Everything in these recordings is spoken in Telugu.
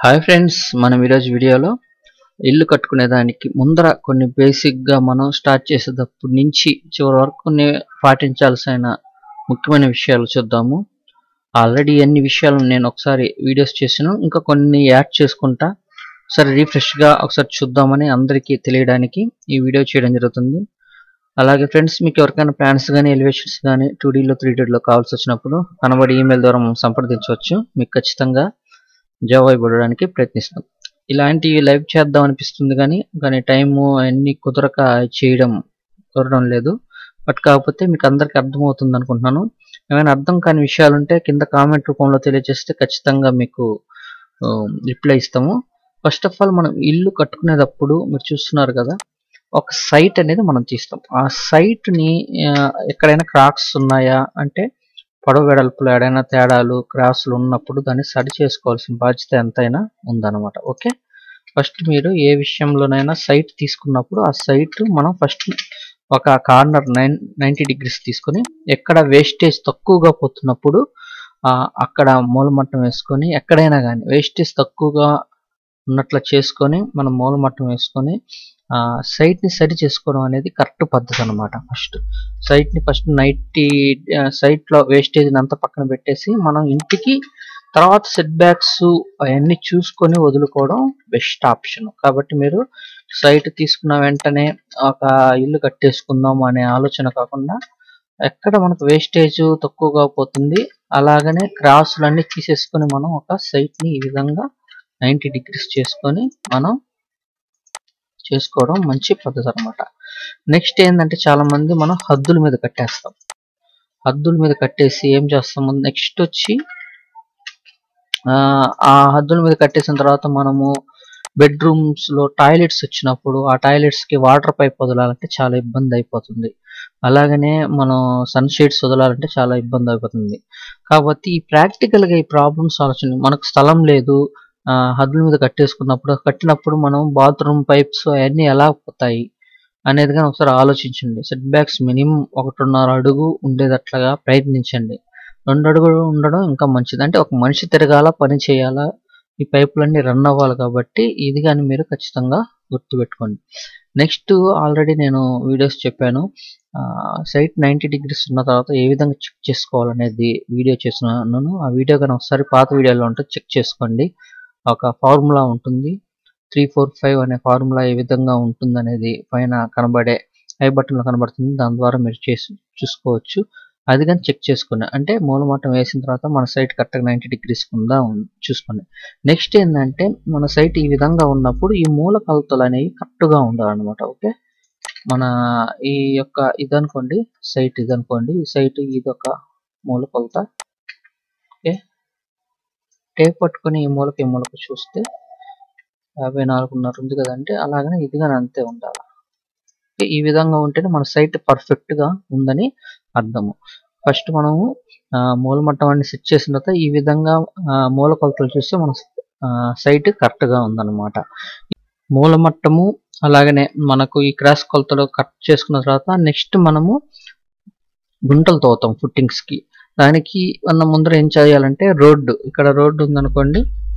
హాయ్ ఫ్రెండ్స్ మనం ఈరోజు వీడియోలో ఇల్లు కట్టుకునే దానికి ముందర కొన్ని బేసిక్గా మనం స్టార్ట్ చేసేటప్పటి నుంచి చివరి వరకు కొన్ని పాటించాల్సిన ముఖ్యమైన విషయాలు చూద్దాము ఆల్రెడీ అన్ని విషయాలు నేను ఒకసారి వీడియోస్ చేసాను ఇంకా కొన్ని యాడ్ చేసుకుంటా ఒకసారి రీఫ్రెష్గా ఒకసారి చూద్దామని అందరికీ తెలియడానికి ఈ వీడియో చేయడం జరుగుతుంది అలాగే ఫ్రెండ్స్ మీకు ఎవరికైనా ప్లాన్స్ కానీ ఎలివేషన్స్ కానీ టూ డీలో త్రీ డీలో కావాల్సి వచ్చినప్పుడు కనబడి ఈమెయిల్ ద్వారా మనం సంప్రదించవచ్చు మీకు ఖచ్చితంగా జవాబు ఇవ్వడానికి ప్రయత్నిస్తాం ఇలాంటివి లైవ్ చేద్దాం అనిపిస్తుంది కానీ కానీ టైము అన్ని కుదరక చేయడం కుదరడం లేదు బట్ కాకపోతే మీకు అందరికి అర్థమవుతుంది అనుకుంటున్నాను ఏమైనా అర్థం కాని విషయాలు ఉంటే కింద కామెంట్ రూపంలో తెలియజేస్తే ఖచ్చితంగా మీకు రిప్లై ఇస్తాము ఫస్ట్ ఆఫ్ ఆల్ మనం ఇల్లు కట్టుకునేటప్పుడు మీరు చూస్తున్నారు కదా ఒక సైట్ అనేది మనం తీస్తాం ఆ సైట్ని ఎక్కడైనా క్రాక్స్ ఉన్నాయా అంటే పొడవు వెడల్పులు ఏడైనా తేడాలు క్రాస్లు ఉన్నప్పుడు దాన్ని సరి చేసుకోవాల్సిన బాధ్యత ఎంతైనా ఉందన్నమాట ఓకే ఫస్ట్ మీరు ఏ విషయంలోనైనా సైట్ తీసుకున్నప్పుడు ఆ సైట్ మనం ఫస్ట్ ఒక కార్నర్ నైన్ నైంటీ డిగ్రీస్ తీసుకొని ఎక్కడ వేస్టేజ్ తక్కువగా పోతున్నప్పుడు అక్కడ మూలమట్టం వేసుకొని ఎక్కడైనా కానీ వేస్టేజ్ తక్కువగా ఉన్నట్లు చేసుకొని మనం మూలమట్టం వేసుకొని సైట్ని సరి చేసుకోవడం అనేది కరెక్ట్ పద్ధతి అనమాట ఫస్ట్ సైట్ని ఫస్ట్ నైంటీ సైట్లో వేస్టేజ్ని అంతా పక్కన పెట్టేసి మనం ఇంటికి తర్వాత సెట్ బ్యాక్స్ అవన్నీ చూసుకొని వదులుకోవడం బెస్ట్ ఆప్షన్ కాబట్టి మీరు సైట్ తీసుకున్న వెంటనే ఒక ఇల్లు కట్టేసుకుందాం అనే ఆలోచన కాకుండా ఎక్కడ మనకు వేస్టేజ్ తక్కువగా పోతుంది అలాగనే క్రాసులన్నీ తీసేసుకొని మనం ఒక సైట్ని ఈ విధంగా నైంటీ డిగ్రీస్ చేసుకొని మనం చేసుకోవడం మంచి పద్ధతి అనమాట నెక్స్ట్ ఏంటంటే చాలా మంది మనం హద్దుల మీద కట్టేస్తాం హద్దుల మీద కట్టేసి ఏం చేస్తాము నెక్స్ట్ వచ్చి ఆ హద్దుల మీద కట్టేసిన తర్వాత మనము బెడ్రూమ్స్ లో టాయిలెట్స్ వచ్చినప్పుడు ఆ టాయిలెట్స్ కి వాటర్ పైప్ వదలాలంటే చాలా ఇబ్బంది అయిపోతుంది అలాగనే మనం సన్ షేడ్స్ వదలాలంటే చాలా ఇబ్బంది అయిపోతుంది కాబట్టి ఈ ప్రాక్టికల్ గా ఈ ప్రాబ్లమ్స్ ఆలోచన మనకు స్థలం లేదు హద్దుల మీద కట్టేసుకున్నప్పుడు కట్టినప్పుడు మనం బాత్రూమ్ పైప్స్ అవన్నీ ఎలా పోతాయి అనేది కానీ ఒకసారి ఆలోచించండి సెట్ బ్యాక్స్ మినిమం ఒకటిన్నర అడుగు ఉండేటట్లుగా ప్రయత్నించండి రెండు అడుగులు ఉండడం ఇంకా మంచిది అంటే ఒక మనిషి తిరగాల పని చేయాలా ఈ పైపులన్నీ రన్ అవ్వాలి కాబట్టి ఇది కానీ మీరు ఖచ్చితంగా గుర్తుపెట్టుకోండి నెక్స్ట్ ఆల్రెడీ నేను వీడియోస్ చెప్పాను సైట్ నైంటీ డిగ్రీస్ ఉన్న తర్వాత ఏ విధంగా చెక్ చేసుకోవాలనేది వీడియో చేస్తున్నాను ఆ వీడియో కానీ ఒకసారి పాత వీడియోలో ఉంటే చెక్ చేసుకోండి ఒక ఫార్ములా ఉంటుంది త్రీ ఫోర్ ఫైవ్ అనే ఫార్ములా ఏ విధంగా ఉంటుంది అనేది పైన కనబడే ఐ బటన్లో కనబడుతుంది దాని ద్వారా మీరు చేసి చూసుకోవచ్చు అది కానీ చెక్ చేసుకోండి అంటే మూలమట్టం వేసిన తర్వాత మన సైట్ కరెక్ట్గా నైంటీ డిగ్రీస్ ఉందా చూసుకోండి నెక్స్ట్ ఏంటంటే మన సైట్ ఈ విధంగా ఉన్నప్పుడు ఈ మూల కొలతలు అనేవి కరెక్ట్గా ఉండాలన్నమాట ఓకే మన ఈ యొక్క ఇది అనుకోండి సైట్ ఇది అనుకోండి ఈ సైట్ ఇది ఒక మూల కొలత ఓకే టేప్ పట్టుకొని ఈ మూలకి ఈ మూలకి చూస్తే యాభై నాలుగున్నర ఉంది కదంటే అలాగనే ఇది కానీ అంతే ఉండాలి ఈ విధంగా ఉంటేనే మన సైట్ పర్ఫెక్ట్గా ఉందని అర్థము ఫస్ట్ మనము మూలమట్టం అన్ని సెట్ చేసిన తర్వాత ఈ విధంగా మూల కొలతలు చూస్తే మన సైట్ కరెక్ట్గా ఉందన్నమాట మూలమట్టము అలాగనే మనకు ఈ క్రాస్ కొలతలు కట్ చేసుకున్న తర్వాత నెక్స్ట్ మనము గుంటలు తోతాం ఫుట్టింగ్స్కి దానికి మన ముందర ఏం చేయాలంటే రోడ్డు ఇక్కడ రోడ్డు ఉందనుకోండి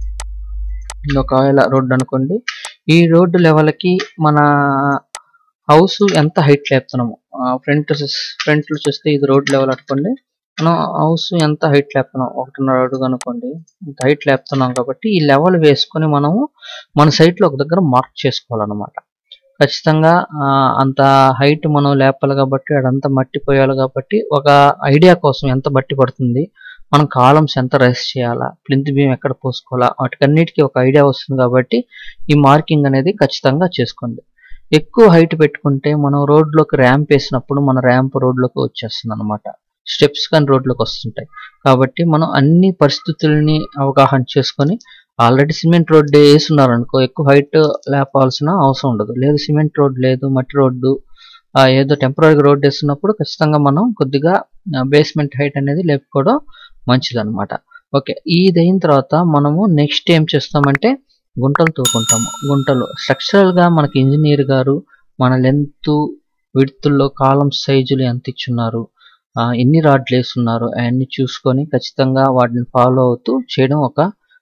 ఒకవేళ రోడ్డు అనుకోండి ఈ రోడ్డు లెవెల్కి మన హౌస్ ఎంత హైట్ లేపుతున్నాము ఫ్రంట్ ఫ్రంట్ లో చూస్తే ఇది రోడ్ లెవెల్ అనుకోండి మనం హౌస్ ఎంత హైట్ లేపుతున్నాం ఒకటిన్నర అడుగు అనుకోండి ఇంత హైట్ లేపుతున్నాం కాబట్టి ఈ లెవెల్ వేసుకొని మనము మన సైట్ లో ఒక దగ్గర మార్క్ చేసుకోవాలన్నమాట ఖచ్చితంగా అంత హైట్ మనం లేపాలి కాబట్టి అదంతా మట్టి పోయాలి కాబట్టి ఒక ఐడియా కోసం ఎంత బట్టి పడుతుంది మనం కాలమ్స్ ఎంత రైస్ చేయాలా ప్లింత్ బీమ్ ఎక్కడ పోసుకోవాలా వాటికన్నిటికీ ఒక ఐడియా వస్తుంది కాబట్టి ఈ మార్కింగ్ అనేది ఖచ్చితంగా చేసుకోండి ఎక్కువ హైట్ పెట్టుకుంటే మనం రోడ్లోకి ర్యాంప్ వేసినప్పుడు మన ర్యాంప్ రోడ్లోకి వచ్చేస్తుంది అనమాట స్టెప్స్ కానీ రోడ్లోకి వస్తుంటాయి కాబట్టి మనం అన్ని పరిస్థితుల్ని అవగాహన చేసుకొని ఆల్రెడీ సిమెంట్ రోడ్డు వేసున్నారు అనుకో ఎక్కువ హైట్ లేపాల్సిన అవసరం ఉండదు లేదు సిమెంట్ రోడ్ లేదు మట్టి రోడ్డు ఏదో టెంపరీ రోడ్ వేస్తున్నప్పుడు ఖచ్చితంగా మనం కొద్దిగా బేస్మెంట్ హైట్ అనేది లేపుకోవడం మంచిది అనమాట ఓకే ఇది అయిన తర్వాత మనము నెక్స్ట్ ఏం చేస్తామంటే గుంటలు తోకుంటాము గుంటలు స్ట్రక్చరల్గా మనకి ఇంజనీర్ గారు మన లెంత్ విడుతుల్లో కాలం సైజులు ఎంత ఇచ్చున్నారు ఎన్ని రాడ్లు వేస్తున్నారు అవన్నీ చూసుకొని ఖచ్చితంగా వాటిని ఫాలో అవుతూ చేయడం ఒక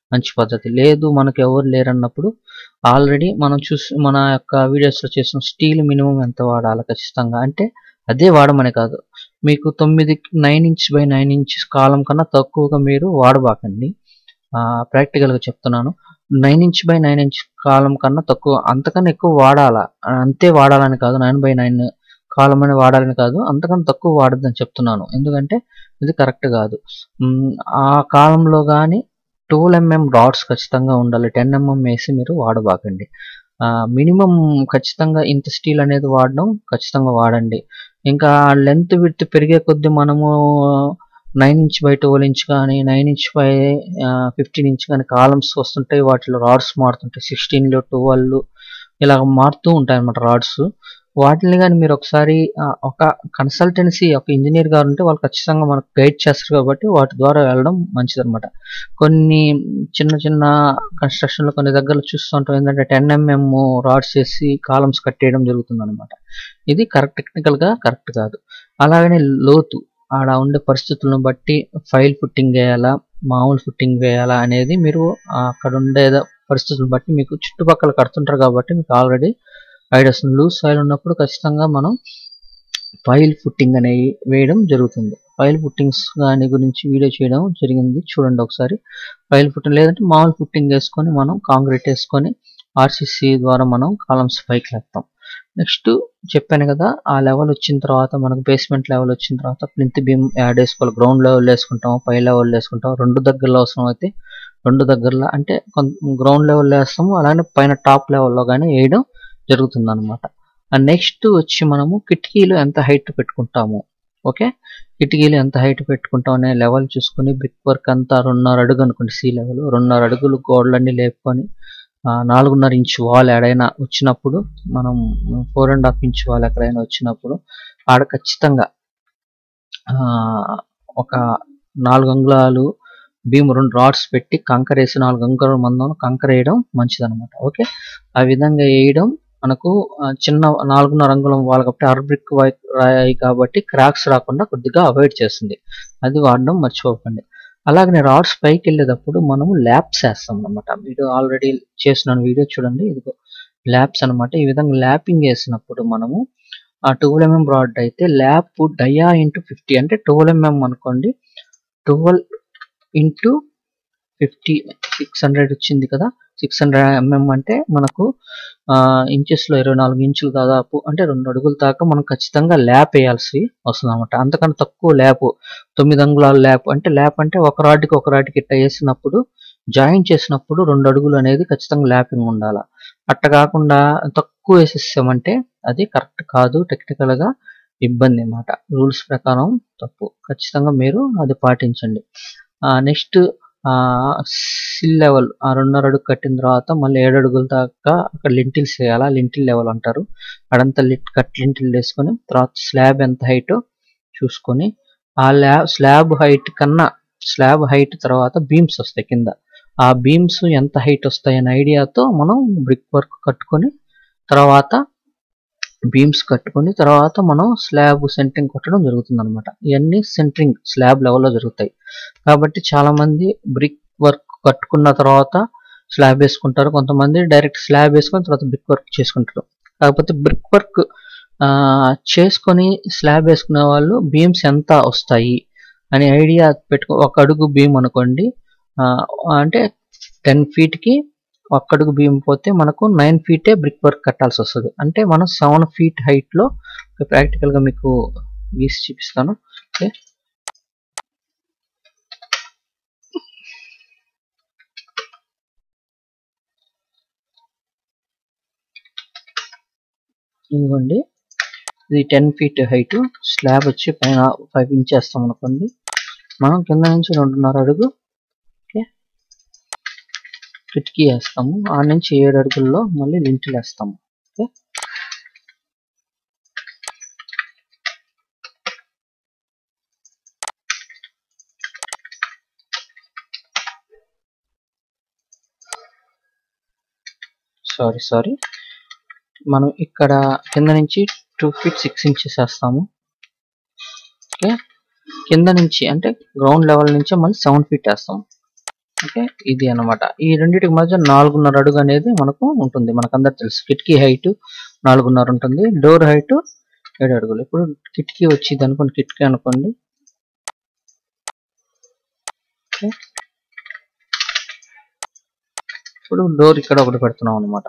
మంచి పద్ధతి లేదు మనకు ఎవరు లేరన్నప్పుడు ఆల్రెడీ మనం చూసి మన యొక్క వీడియోస్లో చేసిన స్టీల్ మినిమం ఎంత వాడాలి ఖచ్చితంగా అంటే అదే వాడమని కాదు మీకు తొమ్మిది nine inch by nine inch column కన్నా తక్కువగా మీరు వాడబాకండి ప్రాక్టికల్గా చెప్తున్నాను nine inch by nine inch column కన్నా తక్కువ అంతకన్నా ఎక్కువ వాడాలా అంతే వాడాలని కాదు నైన్ బై నైన్ కాలం అని వాడాలని కాదు అంతకన్నా తక్కువ వాడద్దని చెప్తున్నాను ఎందుకంటే ఇది కరెక్ట్ కాదు మ్, ఆ కాలంలో కానీ ట్వెల్వ్ ఎంఎం రాడ్స్ ఖచ్చితంగా ఉండాలి టెన్ ఎంఎం వేసి మీరు వాడబాకండి మినిమం ఖచ్చితంగా ఇంత స్టీల్ అనేది వాడడం ఖచ్చితంగా వాడండి ఇంకా లెంత్ విడ్త్ పెరిగే కొద్దీ మనము nine inch by twelve inch కానీ nine inch by fifteen inch కానీ కాలమ్స్ వస్తుంటాయి వాటిలో రాడ్స్ మారుతుంటాయి సిక్స్టీన్లో ట్వెల్వ్ ఇలా మారుతూ ఉంటాయి అన్నమాట రాడ్స్ వాటిని కానీ మీరు ఒకసారి ఆ, ఒక కన్సల్టెన్సీ ఒక ఇంజనీర్ గారు ఉంటే వాళ్ళు ఖచ్చితంగా మనకు గైడ్ చేస్తారు కాబట్టి వాటి ద్వారా వెళ్ళడం మంచిదన్నమాట కొన్ని చిన్న చిన్న కన్స్ట్రక్షన్లో కొన్ని దగ్గర చూస్తుంటాం ఏంటంటే టెన్ ఎంఎం రాడ్స్ వేసి కాలమ్స్ కట్టేయడం జరుగుతుంది అనమాట ఇది కరెక్ట్ టెక్నికల్గా కరెక్ట్ కాదు అలాగనే లోతు ఆడ ఉండే పరిస్థితులను బట్టి ఫైల్ ఫుట్టింగ్ వేయాలా మామూలు ఫుట్టింగ్ వేయాలా అనేది మీరు ఆ, అక్కడ ఉండే పరిస్థితులను బట్టి మీకు చుట్టుపక్కల కడుతుంటారు కాబట్టి మీకు ఆల్రెడీ ఐడియాస్ లూజ్ సాయిల్ ఉన్నప్పుడు ఖచ్చితంగా మనం ఫైల్ ఫుట్టింగ్ అనేవి వేయడం జరుగుతుంది ఫైల్ ఫుట్టింగ్స్ దాని గురించి వీడియో చేయడం జరిగింది చూడండి ఒకసారి ఫైల్ ఫుట్టింగ్ లేదంటే మామూలు ఫుట్టింగ్ వేసుకొని మనం కాంక్రీట్ వేసుకొని ఆర్సీసీ ద్వారా మనం కాలమ్స్ పైకి లేస్తాం నెక్స్ట్ చెప్పాను కదా ఆ లెవెల్ వచ్చిన తర్వాత మనకు బేస్మెంట్ లెవెల్ వచ్చిన తర్వాత ప్లింత్ బీమ్ యాడ్ వేసుకోవాలి గ్రౌండ్ లెవెల్ వేసుకుంటాం పై లెవెల్ వేసుకుంటాం రెండు దగ్గరలో అవసరం అయితే రెండు దగ్గరలో అంటే గ్రౌండ్ లెవెల్ వేస్తాము అలానే పైన టాప్ లెవెల్లో కానీ వేయడం జరుగుతుంది అనమాట నెక్స్ట్ వచ్చి మనము కిటికీలు ఎంత హైట్ పెట్టుకుంటాము ఓకే కిటికీలు ఎంత హైట్ పెట్టుకుంటాం అనే లెవెల్ చూసుకొని బ్రిక్ వర్క్ అంతా రెండున్నర అడుగు అనుకోండి సీ లెవెల్ రెండున్నర అడుగులు గోడలన్నీ లేపుకొని ఆ, నాలుగున్నర ఇంచ్ వాల్ ఎక్కడైనా వచ్చినప్పుడు మనం four and half inch wall ఎక్కడైనా వచ్చినప్పుడు ఆడ ఖచ్చితంగా ఆ, ఒక నాలుగు అంగుళాలు భీమ్ రెండు రాడ్స్ పెట్టి కంకర వేసి నాలుగు అంగుళాల మందం కంకర వేయడం మంచిదన్నమాట ఓకే ఆ విధంగా వేయడం మనకు ఆ, చిన్న నాలుగున్నర అంగుళం వాల్ కాబట్టి అర్బ్రిక్ రాయి కాబట్టి క్రాక్స్ రాకుండా కొద్దిగా అవాయిడ్ చేస్తుంది అది వాడడం మర్చిపోకండి అలాగనే రాడ్స్ పైకి వెళ్ళేటప్పుడు మనము ల్యాప్స్ వేస్తాం అనమాట వీడియో ఆల్రెడీ చేసిన వీడియో చూడండి ఇదిగో ల్యాప్స్ అన్నమాట ఈ విధంగా ల్యాపింగ్ వేసినప్పుడు మనము ఆ ట్వెల్వ్ ఎంఎం రాడ్ అయితే ల్యాప్ డయా ఇంటూ ఫిఫ్టీ అంటే ట్వెల్వ్ ఎంఎం అనుకోండి twelve into fifty six hundred వచ్చింది కదా సిక్స్ హండ్రెడ్ ఎంఎం అంటే మనకు ఇంచెస్లో ఇరవై నాలుగు ఇంచులు దాదాపు అంటే రెండు అడుగుల దాకా మనం ఖచ్చితంగా ల్యాప్ వేయాల్సి వస్తుంది అనమాట అంతకన్నా తక్కువ ల్యాప్ తొమ్మిది అంగుళాల ల్యాప్ అంటే ల్యాప్ అంటే ఒక రాడ్కి ఒక రాడ్కి ఇట్లా వేసినప్పుడు జాయిన్ చేసినప్పుడు రెండు అడుగులు అనేది ఖచ్చితంగా ల్యాపింగ్ ఉండాలి అట్ట కాకుండా తక్కువ వేసేసామంటే అది కరెక్ట్ కాదు టెక్నికల్గా ఇబ్బంది అన్నమాట రూల్స్ ప్రకారం తప్పు ఖచ్చితంగా మీరు అది పాటించండి నెక్స్ట్ సిల్ లెవెల్ ఆ రెండున్నర అడుగు కట్టిన తర్వాత మళ్ళీ ఏడు అడుగుల దాకా అక్కడ లింటిల్స్ వేయాలా లింటిల్ లెవెల్ అంటారు అడంతా లిట్ కట్ లింటిల్ వేసుకొని తర్వాత స్లాబ్ ఎంత హైట్ చూసుకొని ఆ ల్యాబ్ స్లాబ్ హైట్ కన్నా స్లాబ్ హైట్ తర్వాత బీమ్స్ వస్తాయి కింద ఆ బీమ్స్ ఎంత హైట్ వస్తాయి అనే ఐడియాతో మనం బ్రిక్ వర్క్ కట్టుకొని తర్వాత బీమ్స్ కట్టుకొని తర్వాత మనం స్లాబ్ సెంటరింగ్ కొట్టడం జరుగుతుంది అనమాట ఇవన్నీ సెంటరింగ్ స్లాబ్ లెవెల్లో జరుగుతాయి కాబట్టి చాలా మంది బ్రిక్ వర్క్ కట్టుకున్న తర్వాత స్లాబ్ వేసుకుంటారు కొంతమంది డైరెక్ట్ స్లాబ్ వేసుకొని తర్వాత బ్రిక్ వర్క్ చేసుకుంటారు కాకపోతే బ్రిక్ వర్క్ చేసుకొని స్లాబ్ వేసుకునే వాళ్ళు బీమ్స్ ఎంత వస్తాయి అనే ఐడియా పెట్టుకో ఒక అడుగు బీమ్ అనుకోండి ఆ, అంటే టెన్ ఫీట్కి ఒక్క అడుగు బీమ్ పోతే మనకు నైన్ ఫీటే బ్రిక్ వర్క్ కట్టాల్సి వస్తుంది అంటే మనం సెవెన్ ఫీట్ హైట్లో ప్రాక్టికల్గా మీకు గీసి చూపిస్తాను ఓకే ఇదిగోండి ఇది టెన్ ఫీట్ హైట్ స్లాబ్ వచ్చి పైన ఫైవ్ ఇంచ్ వేస్తాం అనుకోండి మనం కింద నుంచి రెండున్నర అడుగు ఓకే కిటికీ వేస్తాము ఆ నుంచి ఏడు అడుగుల్లో మళ్ళీ లింటిల్ వేస్తాము ఓకే సారీ సారీ మనం ఇక్కడ కింద నుంచి టూ ఫీట్ సిక్స్ ఇంచెస్ వేస్తాము ఓకే కింద నుంచి అంటే గ్రౌండ్ లెవెల్ నుంచి మళ్ళీ సెవెన్ ఫీట్ వేస్తాము ఓకే ఇది అన్నమాట ఈ రెండింటికి మధ్య నాలుగున్నర అడుగు అనేది మనకు ఉంటుంది మనకు అందరు తెలుసు కిటికీ హైట్ నాలుగున్నర ఉంటుంది డోర్ హైట్ ఏడు అడుగులు ఇప్పుడు కిటికీ వచ్చింది అనుకోండి కిటికీ అనుకోండి ఓకే. ఇప్పుడు డోర్ ఇక్కడ ఒకటి పెడుతున్నాం అనమాట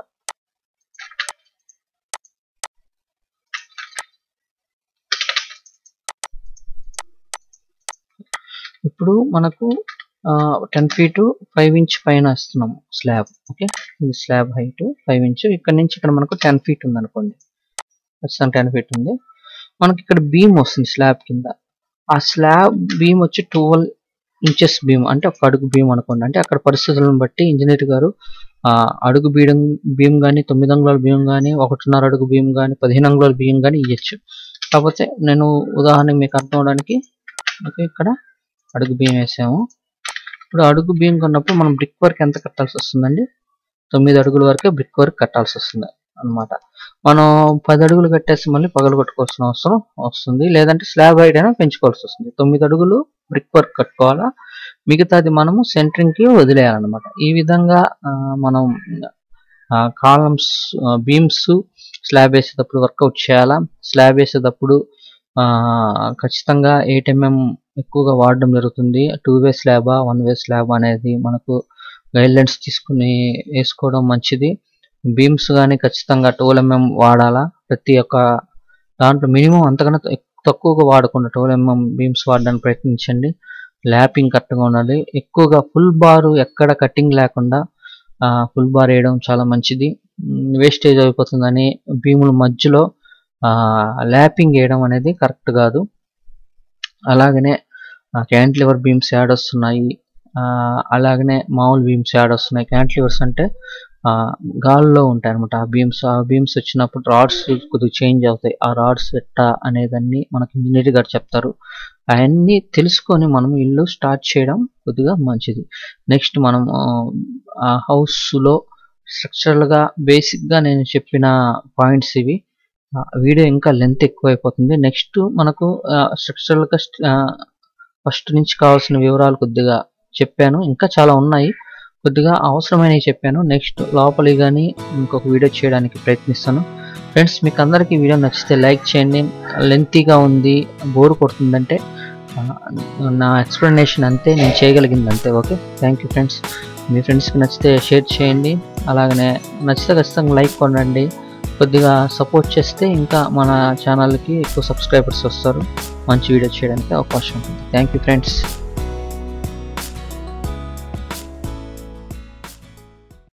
ఇప్పుడు మనకు టెన్ ఫీట్ ఫైవ్ ఇంచ్ పైన ఇస్తున్నాం స్లాబ్ ఓకే ఇది స్లాబ్ హైట్ ఫైవ్ ఇంచ్ ఇక్కడ నుంచి ఇక్కడ మనకు టెన్ ఫీట్ ఉంది అనుకోండి ఖచ్చితంగా టెన్ ఫీట్ ఉంది మనకి ఇక్కడ బీమ్ వస్తుంది స్లాబ్ కింద ఆ స్లాబ్ బీమ్ వచ్చి ట్వెల్వ్ ఇంచెస్ బీమ్ అంటే ఒక అడుగు బీమ్ అనుకోండి అంటే అక్కడ పరిస్థితులను బట్టి ఇంజనీర్ గారు ఆ, అడుగు బీడం బీమ్ కానీ తొమ్మిది అంగుళాల బీమ్ కానీ ఒకటిన్నర అడుగు బీమ్ కానీ పదిహేను అంగుళాల బీమ్ కానీ ఇవ్వచ్చు కాకపోతే నేను ఉదాహరణకి మీకు అర్థం అవడానికి ఓకే ఇక్కడ అడుగు బీమ్ వేసాము ఇప్పుడు అడుగు బీమ్ కొన్నప్పుడు మనం బ్రిక్ వర్క్ ఎంత కట్టాల్సి వస్తుందండి తొమ్మిది అడుగుల వరకే బ్రిక్ వర్క్ కట్టాల్సి వస్తుంది అన్నమాట మనం పది అడుగులు కట్టేసి మళ్ళీ పగలు కొట్టుకోవాల్సిన అవసరం వస్తుంది లేదంటే స్లాబ్ హైట్ అయినా పెంచుకోవాల్సి వస్తుంది తొమ్మిది అడుగులు బ్రిక్ వర్క్ కట్టుకోవాలా మిగతాది మనము సెంటరింగ్ కి వదిలేయాలన్నమాట ఈ విధంగా ఆ, మనం కాలమ్స్ బీమ్స్ స్లాబ్ వేసేటప్పుడు వర్కౌట్ చేయాలా స్లాబ్ వేసేటప్పుడు ఆ, ఖచ్చితంగా ఎయిట్ ఎంఎం ఎక్కువగా వాడడం జరుగుతుంది టూ వే స్లాబా వన్ వే స్లాబ్ అనేది మనకు గైడ్లైన్స్ తీసుకుని వేసుకోవడం మంచిది బీమ్స్ కానీ ఖచ్చితంగా ట్వెల్వ్ ఎంఎం వాడాలా ప్రతి ఒక్క దాంట్లో మినిమం అంతకన్నా తక్- తక్కువగా వాడకుండా ట్వెల్వ్ ఎంఎం బీమ్స్ వాడడానికి ప్రయత్నించండి ల్యాపింగ్ కరెక్ట్గా ఉండాలి ఎక్కువగా ఫుల్ బార్ ఎక్కడ కటింగ్ లేకుండా ఫుల్ బార్ వేయడం చాలా మంచిది వేస్టేజ్ అయిపోతుందని భీముల మధ్యలో ల్యాపింగ్ వేయడం అనేది కరెక్ట్ కాదు అలాగనే క్యాంటిలివర్ బీమ్స్ యాడ్ వస్తున్నాయి ఆ, అలాగనే మామూలు బీమ్స్ యాడ్ వస్తున్నాయి క్యాంటిలివర్స్ అంటే ఆ, గాల్లో ఉంటాయి అనమాట ఆ బీమ్స్ ఆ బీమ్స్ వచ్చినప్పుడు రాడ్స్ కొద్దిగా చేంజ్ అవుతాయి ఆ రాడ్స్ ఎట్టా అనేదాన్ని మనకి ఇంజనీర్ గారు చెప్తారు అవన్నీ తెలుసుకొని మనం ఇల్లు స్టార్ట్ చేయడం కొద్దిగా మంచిది నెక్స్ట్ మనం ఆ హౌస్లో స్ట్రక్చరల్గా బేసిక్గా నేను చెప్పిన పాయింట్స్ ఇవి ఆ, వీడియో ఇంకా లెంత్ ఎక్కువ అయిపోతుంది నెక్స్ట్ మనకు స్ట్రక్చరల్గా ఫస్ట్ నుంచి కావాల్సిన వివరాలు కొద్దిగా చెప్పాను ఇంకా చాలా ఉన్నాయి కొద్దిగా అవసరమైనవి చెప్పాను నెక్స్ట్ లోపలి కానీ ఇంకొక వీడియో చేయడానికి ప్రయత్నిస్తాను ఫ్రెండ్స్ మీకు అందరికీ వీడియో నచ్చితే లైక్ చేయండి లెంతీగా ఉంది బోర్ కొడుతుందంటే ఆ, నా ఎక్స్ప్లెనేషన్ అంతే నేను చేయగలిగింది అంతే ఓకే థ్యాంక్ యూ ఫ్రెండ్స్ మీ ఫ్రెండ్స్కి నచ్చితే షేర్ చేయండి అలాగనే నచ్చితే ఖచ్చితంగా లైక్ కొనండి కొద్దిగా సపోర్ట్ చేస్తే ఇంకా మన ఛానల్కి ఎక్కువ సబ్స్క్రైబర్స్ వస్తారు మంచి వీడియో చేయడానికి అవకాశం ఉంటుంది థ్యాంక్ యూ ఫ్రెండ్స్